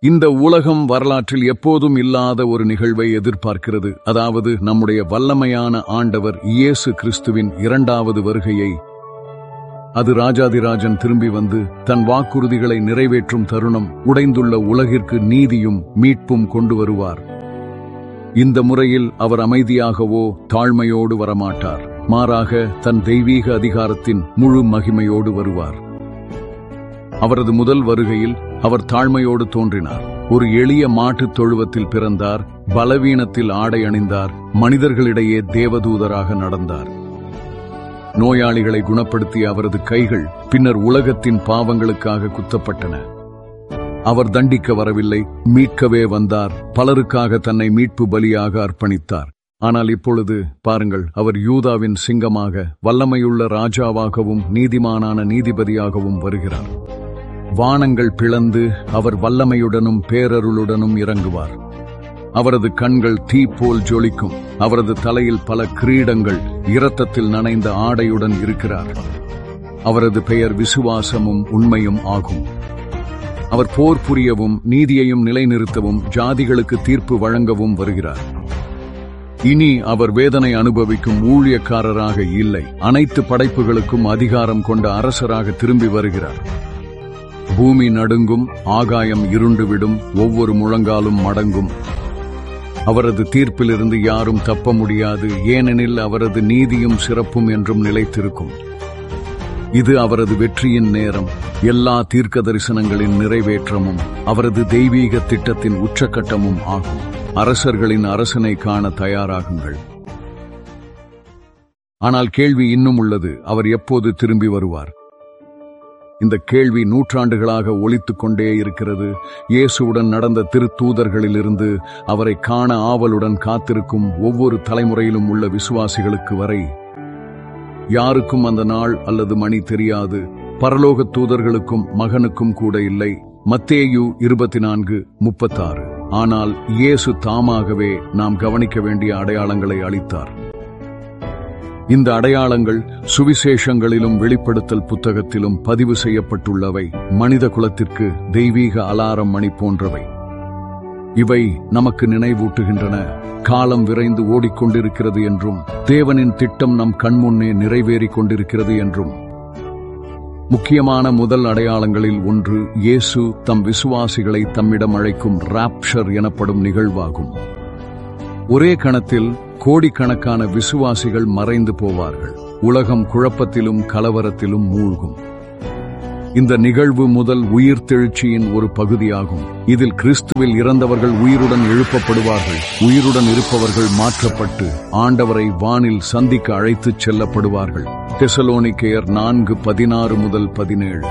இந்த உலகம் வரலாற்றில் எப்போதும் இல்லாத ஒரு நிகழ்வை எதிர்பார்க்கிறது அதாவது நம்முடைய வல்லமையான ஆண்டவர் இயேசு கிறிஸ்துவின் இரண்டாவது வருகையை அது ராஜாதிராஜன் திரும்பி வந்து தன் வாக்குறுதிகளை நிறைவேற்றும் தருணம் உடைந்துள்ள உலகிற்கு நீதியும் மீட்பும் கொண்டு வருவார் இந்த முறையில் அவர் அமைதியாகவோ தாழ்மையோடு வரமாட்டார் மாறாக தன் தெய்வீக அதிகாரத்தின் முழு மகிமையோடு வருவார் அவரது முதல் வருகையில் அவர் தாழ்மையோடு தோன்றினார் ஒரு எளிய மாட்டுத் தொழுவத்தில் பிறந்தார் பலவீனத்தில் ஆடை அணிந்தார் மனிதர்களிடையே தேவதூதராக நடந்தார் நோயாளிகளை குணப்படுத்திய அவரது கைகள் பின்னர் உலகத்தின் பாவங்களுக்காக குத்தப்பட்டன அவர் தண்டிக்க வரவில்லை மீட்கவே வந்தார் பலருக்காக தன்னை மீட்பு பலியாக அர்ப்பணித்தார் ஆனால் இப்பொழுது பாருங்கள் அவர் யூதாவின் சிங்கமாக வல்லமையுள்ள ராஜாவாகவும் நீதிமானான நீதிபதியாகவும் வருகிறார் வானங்கள் பிளந்து அவர் வல்லமையுடனும் பேரருளுடனும் இறங்குவார் அவரது கண்கள் தீ போல் ஜொலிக்கும் அவரது தலையில் பல கிரீடங்கள் இரத்தத்தில் நனைந்த ஆடையுடன் இருக்கிறார் அவரது பெயர் விசுவாசமும் உண்மையும் ஆகும் அவர் போர் புரியவும் நீதியையும் நிலைநிறுத்தவும் ஜாதிகளுக்கு தீர்ப்பு வழங்கவும் வருகிறார் இனி அவர் வேதனை அனுபவிக்கும் ஊழியக்காரராக இல்லை அனைத்து படைப்புகளுக்கும் அதிகாரம் கொண்ட அரசராக திரும்பி வருகிறார் பூமி நடுங்கும் ஆகாயம் இருண்டுவிடும் ஒவ்வொரு முழங்காலும் மடங்கும் அவரது தீர்ப்பிலிருந்து யாரும் தப்ப முடியாது ஏனெனில் அவரது நீதியும் சிறப்பும் என்றும் நிலைத்திருக்கும் இது அவரது வெற்றியின் நேரம் எல்லா தீர்க்க தரிசனங்களின் நிறைவேற்றமும் அவரது தெய்வீக திட்டத்தின் உச்சக்கட்டமும் ஆகும் அரசர்களின் அரசனை காண தயாராகுங்கள் ஆனால் கேள்வி இன்னும் உள்ளது அவர் எப்போது திரும்பி வருவார் இந்த கேள்வி நூற்றாண்டுகளாக ஒலித்துக் கொண்டே இருக்கிறது இயேசுவுடன் நடந்த திருத்தூதர்களிலிருந்து அவரை காண ஆவலுடன் காத்திருக்கும் ஒவ்வொரு தலைமுறையிலும் உள்ள விசுவாசிகளுக்கு வரை யாருக்கும் அந்த நாள் அல்லது மணி தெரியாது பரலோக தூதர்களுக்கும் மகனுக்கும் கூட இல்லை மத்தேயு இருபத்தி நான்கு முப்பத்தாறு ஆனால் இயேசு தாமாகவே நாம் கவனிக்க வேண்டிய அடையாளங்களை அளித்தார் இந்த அடையாளங்கள் சுவிசேஷங்களிலும் வெளிப்படுத்தல் புத்தகத்திலும் பதிவு செய்யப்பட்டுள்ளவை மனித குலத்திற்கு தெய்வீக அலாரம் மணி போன்றவை இவை நமக்கு நினைவூட்டுகின்றன காலம் விரைந்து ஓடிக்கொண்டிருக்கிறது என்றும் தேவனின் திட்டம் நம் கண்முன்னே நிறைவேறிக் கொண்டிருக்கிறது என்றும் முக்கியமான முதல் அடையாளங்களில் ஒன்று இயேசு தம் விசுவாசிகளை தம்மிடம் அழைக்கும் ராப்ஷர் எனப்படும் நிகழ்வாகும் ஒரே கணத்தில் கோடிக்கணக்கான விசுவாசிகள் மறைந்து போவார்கள் உலகம் குழப்பத்திலும் கலவரத்திலும் மூழ்கும் இந்த நிகழ்வு முதல் உயிர்த்தெழுச்சியின் ஒரு பகுதியாகும் இதில் கிறிஸ்துவில் இறந்தவர்கள் உயிருடன் எழுப்பப்படுவார்கள் உயிருடன் இருப்பவர்கள் மாற்றப்பட்டு ஆண்டவரை வானில் சந்திக்க அழைத்துச் செல்லப்படுவார்கள் தெசலோனிக்கேயர் நான்கு பதினாறு முதல் பதினேழு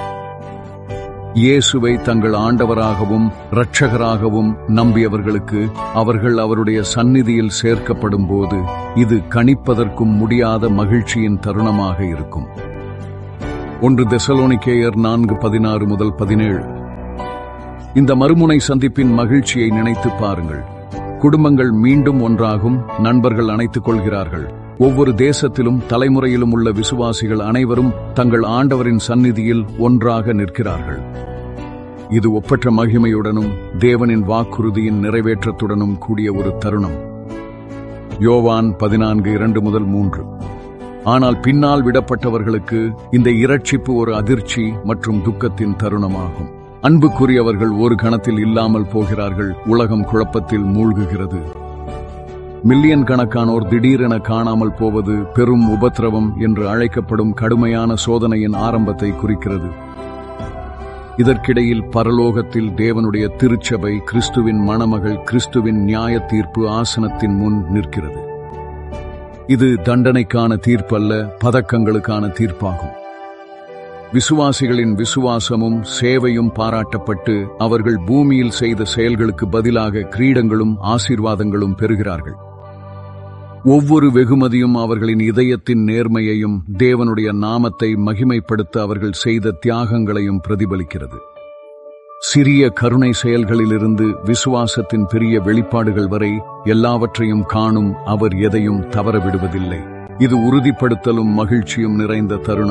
இயேசுவை தங்கள் ஆண்டவராகவும் இரட்சகராகவும் நம்பியவர்களுக்கு அவர்கள் அவருடைய சந்நிதியில் சேர்க்கப்படும் போது இது கணிப்பதற்கும் முடியாத மகிழ்ச்சியின் தருணமாக இருக்கும் ஒன்று தெசலோனிக்கேயர் நான்கு பதினாறு முதல் பதினேழு இந்த மறுமுனை சந்திப்பின் மகிழ்ச்சியை நினைத்து பாருங்கள் குடும்பங்கள் மீண்டும் ஒன்றாகும் நண்பர்கள் அணைத்துக் கொள்கிறார்கள் ஒவ்வொரு தேசத்திலும் தலைமுறையிலும் உள்ள விசுவாசிகள் அனைவரும் தங்கள் ஆண்டவரின் சந்நிதியில் ஒன்றாக நிற்கிறார்கள் இது ஒப்பற்ற மகிமையுடனும் தேவனின் வாக்குறுதியின் நிறைவேற்றத்துடனும் கூடிய ஒரு தருணம் யோவான் பதினான்கு இரண்டு முதல் மூன்று ஆனால் பின்னால் விடப்பட்டவர்களுக்கு இந்த இரட்சிப்பு ஒரு அதிர்ச்சி மற்றும் துக்கத்தின் தருணமாகும் அன்புக்குரியவர்கள் ஒரு கணத்தில் இல்லாமல் போகிறார்கள் உலகம் குழப்பத்தில் மூழ்குகிறது மில்லியன் கணக்கானோர் திடீரென காணாமல் போவது பெரும் உபத்திரவம் என்று அழைக்கப்படும் கடுமையான சோதனையின் ஆரம்பத்தை குறிக்கிறது இதற்கிடையில் பரலோகத்தில் தேவனுடைய திருச்சபை கிறிஸ்துவின் மணமகள் கிறிஸ்துவின் நியாய தீர்ப்பு ஆசனத்தின் முன் நிற்கிறது இது தண்டனைக்கான தீர்ப்பல்ல பதக்கங்களுக்கான தீர்ப்பாகும் விசுவாசிகளின் விசுவாசமும் சேவையும் பாராட்டப்பட்டு அவர்கள் பூமியில் செய்த செயல்களுக்கு பதிலாக கிரீடங்களும் ஆசீர்வாதங்களும் பெறுகிறார்கள் ஒவ்வொரு வெகுமதியும் அவர்களின் இதயத்தின் நேர்மையையும் தேவனுடைய நாமத்தை மகிமைப்படுத்த அவர்கள் செய்த தியாகங்களையும் பிரதிபலிக்கிறது சிறிய கருணை செயல்களிலிருந்து விசுவாசத்தின் பெரிய வெளிப்பாடுகள் வரை எல்லாவற்றையும் காணும் அவர் எதையும் தவற விடுவதில்லை இது உறுதிப்படுத்தலும் மகிழ்ச்சியும் நிறைந்த தருணம்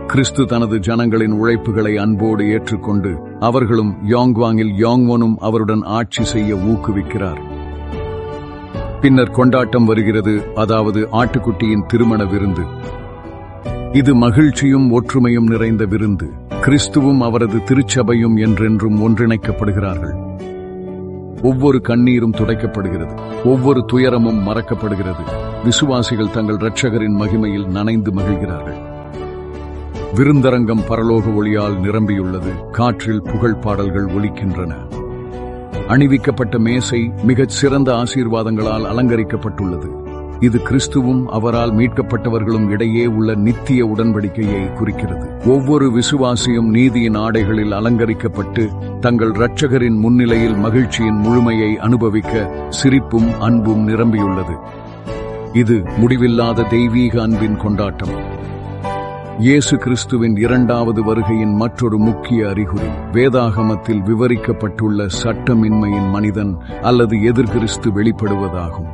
கிறிஸ்து தனது ஜனங்களின் உழைப்புகளை அன்போடு ஏற்றுக்கொண்டு அவர்களும் யாங்வாங்கில் யாங்வனும் அவருடன் ஆட்சி செய்ய ஊக்குவிக்கிறார் பின்னர் கொண்டாட்டம் வருகிறது அதாவது ஆட்டுக்குட்டியின் திருமண விருந்து இது மகிழ்ச்சியும் ஒற்றுமையும் நிறைந்த விருந்து கிறிஸ்துவும் அவரது திருச்சபையும் என்றென்றும் ஒன்றிணைக்கப்படுகிறார்கள் ஒவ்வொரு கண்ணீரும் துடைக்கப்படுகிறது ஒவ்வொரு துயரமும் மறக்கப்படுகிறது விசுவாசிகள் தங்கள் இரட்சகரின் மகிமையில் நனைந்து மகிழ்கிறார்கள் விருந்தரங்கம் பரலோக ஒளியால் நிரம்பியுள்ளது காற்றில் புகழ் பாடல்கள் ஒலிக்கின்றன அணிவிக்கப்பட்ட மேசை மிகச் சிறந்த ஆசீர்வாதங்களால் அலங்கரிக்கப்பட்டுள்ளது இது கிறிஸ்துவும் அவரால் மீட்கப்பட்டவர்களும் இடையே உள்ள நித்திய உடன்படிக்கையை குறிக்கிறது ஒவ்வொரு விசுவாசியும் நீதியின் ஆடைகளில் அலங்கரிக்கப்பட்டு தங்கள் இரட்சகரின் முன்னிலையில் மகிழ்ச்சியின் முழுமையை அனுபவிக்க சிரிப்பும் அன்பும் நிரம்பியுள்ளது இது முடிவில்லாத தெய்வீக அன்பின் கொண்டாட்டம் இயேசு கிறிஸ்துவின் இரண்டாவது வருகையின் மற்றொரு முக்கிய அறிகுறி வேதாகமத்தில் விவரிக்கப்பட்டுள்ள சட்டமின்மையின் மனிதன் அல்லது எதிர்கிறிஸ்து வெளிப்படுவதாகும்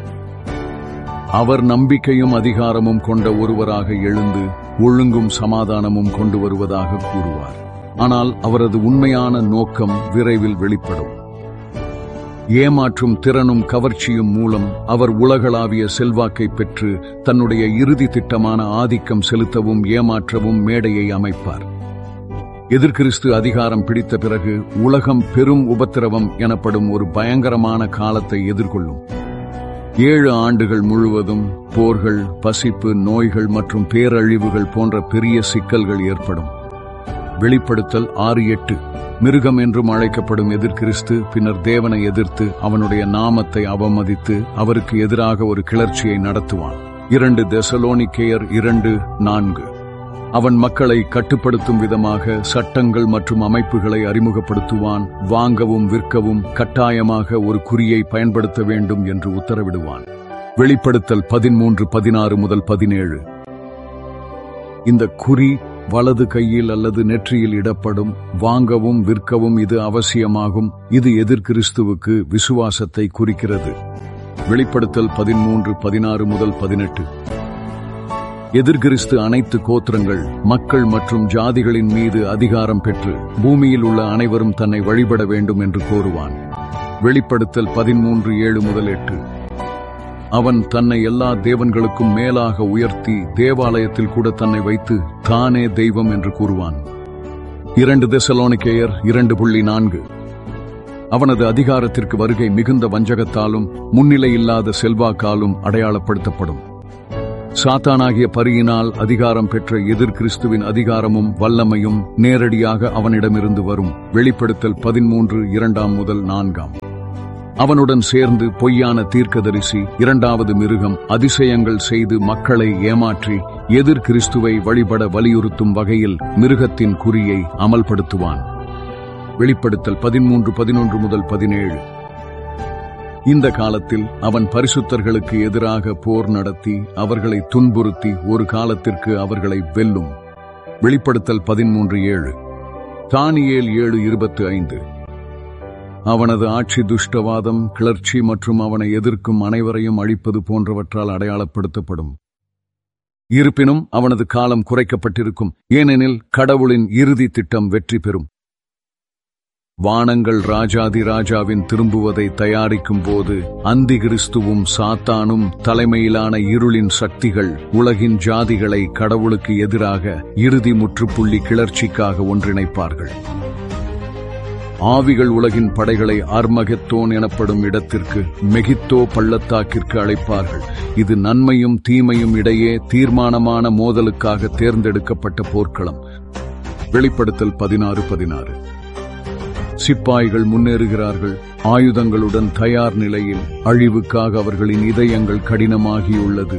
அவர் நம்பிக்கையும் அதிகாரமும் கொண்ட ஒருவராக எழுந்து ஒழுங்கும் சமாதானமும் கொண்டு வருவதாக கூறுவார் ஆனால் அவரது உண்மையான நோக்கம் விரைவில் வெளிப்படும் ஏமாற்றும் திறனும் கவர்ச்சியும் மூலம் அவர் உலகளாவிய செல்வாக்கை பெற்று தன்னுடைய இறுதி திட்டமான ஆதிக்கம் செலுத்தவும் ஏமாற்றவும் மேடையை அமைப்பார் எதிர்கிறிஸ்து அதிகாரம் பிடித்த பிறகு உலகம் பெரும் உபத்திரவம் எனப்படும் ஒரு பயங்கரமான காலத்தை எதிர்கொள்ளும் ஏழு ஆண்டுகள் முழுவதும் போர்கள் பசிப்பு நோய்கள் மற்றும் பேரழிவுகள் போன்ற பெரிய சிக்கல்கள் ஏற்படும் வெளிப்படுத்தல் ஆறு எட்டு மிருகம் என்றும் அழைக்கப்படும் எதிர்கிறிஸ்து பின்னர் தேவனை எதிர்த்து அவனுடைய நாமத்தை அவமதித்து அவருக்கு எதிராக ஒரு கிளர்ச்சியை நடத்துவான் இரண்டு தெசலோனிக்கேயர் இரண்டு நான்கு அவன் மக்களை கட்டுப்படுத்தும் விதமாக சட்டங்கள் மற்றும் அமைப்புகளை அறிமுகப்படுத்துவான் வாங்கவும் விற்கவும் கட்டாயமாக ஒரு குறியை பயன்படுத்த வேண்டும் என்று உத்தரவிடுவான் வெளிப்படுத்தல் பதிமூன்று பதினாறு முதல் பதினேழு இந்த குறி வலது கையில் அல்லது நெற்றியில் இடப்படும் வாங்கவும் விற்கவும் இது அவசியமாகும் இது எதிர்கிறிஸ்துவுக்கு விசுவாசத்தை குறிக்கிறது வெளிப்படுத்தல் பதிமூன்று பதினாறு முதல் பதினெட்டு எதிர்கிறிஸ்து அனைத்து கோத்திரங்கள் மக்கள் மற்றும் ஜாதிகளின் மீது அதிகாரம் பெற்று பூமியில் உள்ள அனைவரும் தன்னை வழிபட வேண்டும் என்று கோருவான் வெளிப்படுத்தல் பதிமூன்று ஏழு முதல் எட்டு அவன் தன்னை எல்லா தேவன்களுக்கும் மேலாக உயர்த்தி தேவாலயத்தில் கூட தன்னை வைத்து தானே தெய்வம் என்று கூறுவான் இரண்டு தெசலோனிக்கேயர் இரண்டு புள்ளி நான்கு அவனது அதிகாரத்திற்கு வருகை மிகுந்த வஞ்சகத்தாலும் முன்னிலையில்லாத செல்வாக்காலும் அடையாளப்படுத்தப்படும் சாத்தானாகிய பரியினால் அதிகாரம் பெற்ற எதிர் கிறிஸ்துவின் அதிகாரமும் வல்லமையும் நேரடியாக அவனிடமிருந்து வரும் வெளிப்படுத்தல் பதிமூன்று இரண்டாம் முதல் நான்காம் அவனுடன் சேர்ந்து பொய்யான தீர்க்கதரிசி இரண்டாவது மிருகம் அதிசயங்கள் செய்து மக்களை ஏமாற்றி எதிர் கிறிஸ்துவை வழிபட வலியுறுத்தும் வகையில் மிருகத்தின் குறியை அமல்படுத்துவான் வெளிப்படுத்தல் பதிமூன்று பதினொன்று முதல் பதினேழு இந்த காலத்தில் அவன் பரிசுத்தர்களுக்கு எதிராக போர் நடத்தி அவர்களை துன்புறுத்தி ஒரு காலத்திற்கு அவர்களை வெல்லும் வெளிப்படுத்தல் பதிமூன்று ஏழு தானியேல் ஏழு இருபத்து ஐந்து அவனது ஆட்சி துஷ்டவாதம் கிளர்ச்சி மற்றும் அவனை எதிர்க்கும் அனைவரையும் அழிப்பது போன்றவற்றால் அடையாளப்படுத்தப்படும் இருப்பினும் அவனது காலம் குறைக்கப்பட்டிருக்கும் ஏனெனில் கடவுளின் இறுதி திட்டம் வெற்றி பெறும் வானங்கள் ராஜாதி ராஜாவின் திரும்புவதை தயாரிக்கும் போது அந்தி கிறிஸ்துவும் சாத்தானும் தலைமையிலான இருளின் சக்திகள் உலகின் ஜாதிகளை கடவுளுக்கு எதிராக இறுதி முற்றுப்புள்ளி கிளர்ச்சிக்காக ஒன்றிணைப்பார்கள் ஆவிகள் உலகின் படைகளை ஆர்மகெத்தோன் எனப்படும் இடத்திற்கு மெகித்தோ பள்ளத்தாக்கிற்கு அழைப்பார்கள் இது நன்மையும் தீமையும் இடையே தீர்மானமான மோதலுக்காக தேர்ந்தெடுக்கப்பட்ட போர்க்களம் வெளிப்படுத்தல் பதினாறு பதினாறு சிப்பாய்கள் முன்னேறுகிறார்கள் ஆயுதங்களுடன் தயார் நிலையில் அழிவுக்காக அவர்களின் இதயங்கள் கடினமாகியுள்ளது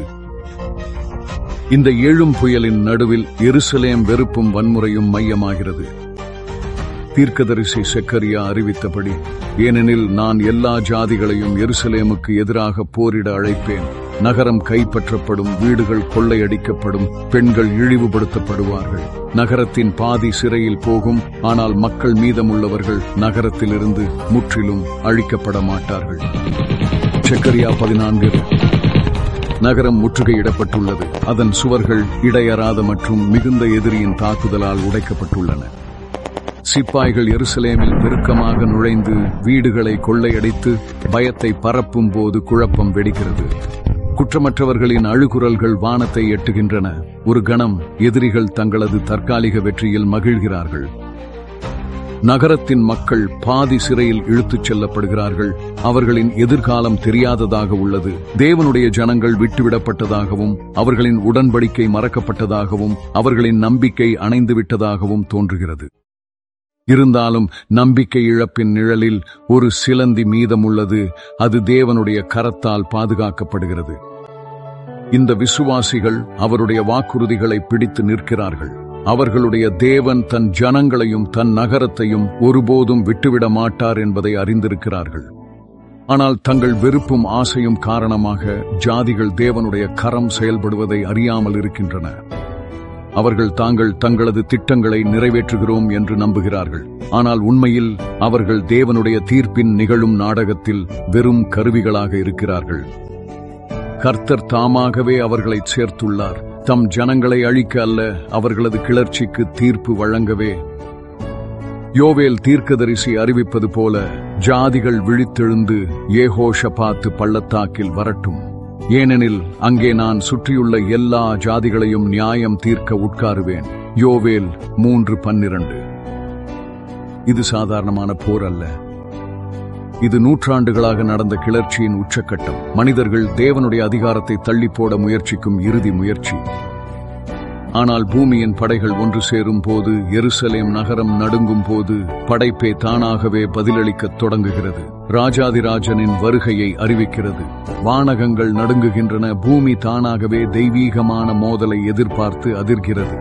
இந்த எழும் புயலின் நடுவில் எருசலேம் வெறுப்பும் வன்முறையும் மையமாகிறது தீர்க்கதரிசி செக்கரியா அறிவித்தபடி ஏனெனில் நான் எல்லா ஜாதிகளையும் எருசலேமுக்கு எதிராக போரிட அழைப்பேன் நகரம் கைப்பற்றப்படும் வீடுகள் கொள்ளையடிக்கப்படும் பெண்கள் இழிவுபடுத்தப்படுவார்கள் நகரத்தின் பாதி சிறையில் போகும் ஆனால் மக்கள் மீதமுள்ளவர்கள் நகரத்திலிருந்து முற்றிலும் அழிக்கப்பட மாட்டார்கள் செக்கரியா பதினான்கு நகரம் முற்றுகையிடப்பட்டுள்ளது அதன் சுவர்கள் இடையறாத மற்றும் மிகுந்த எதிரியின் தாக்குதலால் உடைக்கப்பட்டுள்ளன சிப்பாய்கள் எருசலேமில் பெருக்கமாக நுழைந்து வீடுகளை கொள்ளையடித்து பயத்தை பரப்பும் போது குழப்பம் வெடிக்கிறது குற்றமற்றவர்களின் அழுகுரல்கள் வானத்தை எட்டுகின்றன ஒரு கணம் எதிரிகள் தங்களது தற்காலிக வெற்றியில் மகிழ்கிறார்கள் நகரத்தின் மக்கள் பாதி சிறையில் இழுத்துச் செல்லப்படுகிறார்கள் அவர்களின் எதிர்காலம் தெரியாததாக உள்ளது தேவனுடைய ஜனங்கள் விட்டுவிடப்பட்டதாகவும் அவர்களின் உடன்படிக்கை மறக்கப்பட்டதாகவும் அவர்களின் நம்பிக்கை அணைந்துவிட்டதாகவும் தோன்றுகிறது இருந்தாலும் நம்பிக்கை இழப்பின் நிழலில் ஒரு சிலந்தி மீதமுள்ளது அது தேவனுடைய கரத்தால் பாதுகாக்கப்படுகிறது இந்த விசுவாசிகள் அவருடைய வாக்குறுதிகளை பிடித்து நிற்கிறார்கள் அவர்களுடைய தேவன் தன் ஜனங்களையும் தன் நகரத்தையும் ஒருபோதும் விட்டுவிட மாட்டார் என்பதை அறிந்திருக்கிறார்கள் ஆனால் தங்கள் வெறுப்பும் ஆசையும் காரணமாக ஜாதிகள் தேவனுடைய கரம் செயல்படுவதை அறியாமல் இருக்கின்றன அவர்கள் தாங்கள் தங்களது திட்டங்களை நிறைவேற்றுகிறோம் என்று நம்புகிறார்கள் ஆனால் உண்மையில் அவர்கள் தேவனுடைய தீர்ப்பின் நிகழும் நாடகத்தில் வெறும் கருவிகளாக இருக்கிறார்கள் கர்த்தர் தாமாகவே அவர்களை சேர்த்துள்ளார் தம் ஜனங்களை அழிக்க அல்ல அவர்களது கிளர்ச்சிக்கு தீர்ப்பு வழங்கவே யோவேல் தீர்க்கதரிசி அறிவிப்பது போல ஜாதிகள் விழித்தெழுந்து ஏகோஷபாத்து பள்ளத்தாக்கில் வரட்டும் ஏனெனில் அங்கே நான் சுற்றியுள்ள எல்லா ஜாதிகளையும் நியாயம் தீர்க்க உட்காருவேன் யோவேல் மூன்று பன்னிரண்டு இது சாதாரணமான போர் அல்ல இது நூற்றாண்டுகளாக நடந்த கிளர்ச்சியின் உச்சக்கட்டம் மனிதர்கள் தேவனுடைய அதிகாரத்தை தள்ளி போட முயற்சிக்கும் இறுதி முயற்சி ஆனால் பூமியின் படைகள் ஒன்று சேரும் போது எருசலேம் நகரம் நடுங்கும் போது படைப்பே தானாகவே பதிலளிக்கத் தொடங்குகிறது ராஜாதிராஜனின் வருகையை அறிவிக்கிறது வானகங்கள் நடுங்குகின்றன பூமி தானாகவே தெய்வீகமான மோதலை எதிர்பார்த்து அதிர்கிறது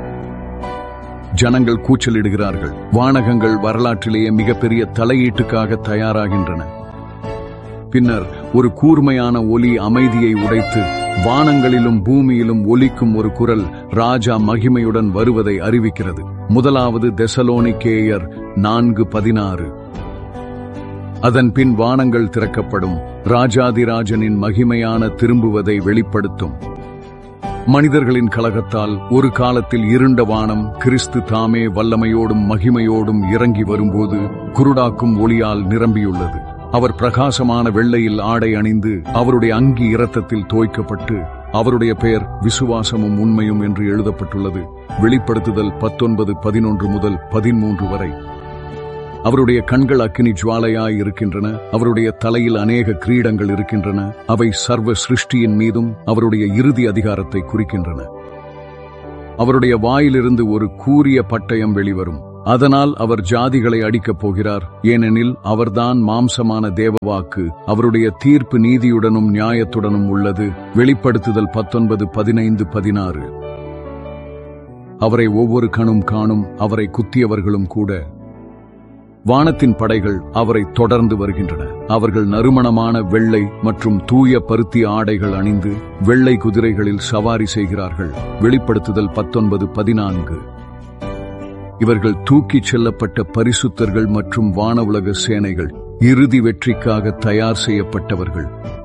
ஜனங்கள் கூச்சலிடுகிறார்கள் வானகங்கள் வரலாற்றிலேயே மிகப்பெரிய தலையீட்டுக்காக தயாராகின்றன பின்னர் ஒரு கூர்மையான ஒலி அமைதியை உடைத்து வானங்களிலும் பூமியிலும் ஒலிக்கும் ஒரு குரல் ராஜா மகிமையுடன் வருவதை அறிவிக்கிறது முதலாவது தெசலோனிக்கேயர் நான்கு பதினாறு அதன் பின் வானங்கள் திறக்கப்படும் ராஜாதிராஜனின் மகிமையான திரும்புவதை வெளிப்படுத்தும் மனிதர்களின் கலகத்தால் ஒரு காலத்தில் இருண்ட வானம் கிறிஸ்து தாமே வல்லமையோடும் மகிமையோடும் இறங்கி வரும்போது குருடாக்கும் ஒளியால் நிரம்பியுள்ளது அவர் பிரகாசமான வெள்ளையில் ஆடை அணிந்து அவருடைய அங்கி இரத்தத்தில் தோய்க்கப்பட்டு அவருடைய பெயர் விசுவாசமும் உண்மையும் என்று எழுதப்பட்டுள்ளது வெளிப்படுத்துதல் பத்தொன்பது பதினொன்று முதல் பதிமூன்று வரை அவருடைய கண்கள் அக்கினி ஜுவாலையாய் இருக்கின்றன அவருடைய தலையில் அநேக கிரீடங்கள் இருக்கின்றன அவை சர்வ சிருஷ்டியின் மீதும் அவருடைய இறுதி அதிகாரத்தை குறிக்கின்றன அவருடைய வாயிலிருந்து ஒரு கூரிய பட்டயம் வெளிவரும் அதனால் அவர் ஜாதிகளை அடிக்கப் போகிறார் ஏனெனில் அவர்தான் மாம்சமான தேவவாக்கு அவருடைய தீர்ப்பு நீதியுடனும் நியாயத்துடனும் உள்ளது வெளிப்படுத்துதல் பத்தொன்பது பதினைந்து பதினாறு அவரை ஒவ்வொரு கணும் காணும் அவரை குத்தியவர்களும் கூட வானத்தின் படைகள் அவரை தொடர்ந்து வருகின்றன அவர்கள் நறுமணமான வெள்ளை மற்றும் தூய பருத்தி ஆடைகள் அணிந்து வெள்ளை குதிரைகளில் சவாரி செய்கிறார்கள் வெளிப்படுத்துதல் பத்தொன்பது பதினான்கு இவர்கள் தூக்கிச் செல்லப்பட்ட பரிசுத்தர்கள் மற்றும் வானவுலக சேனைகள் இறுதி வெற்றிக்காக தயார் செய்யப்பட்டவர்கள்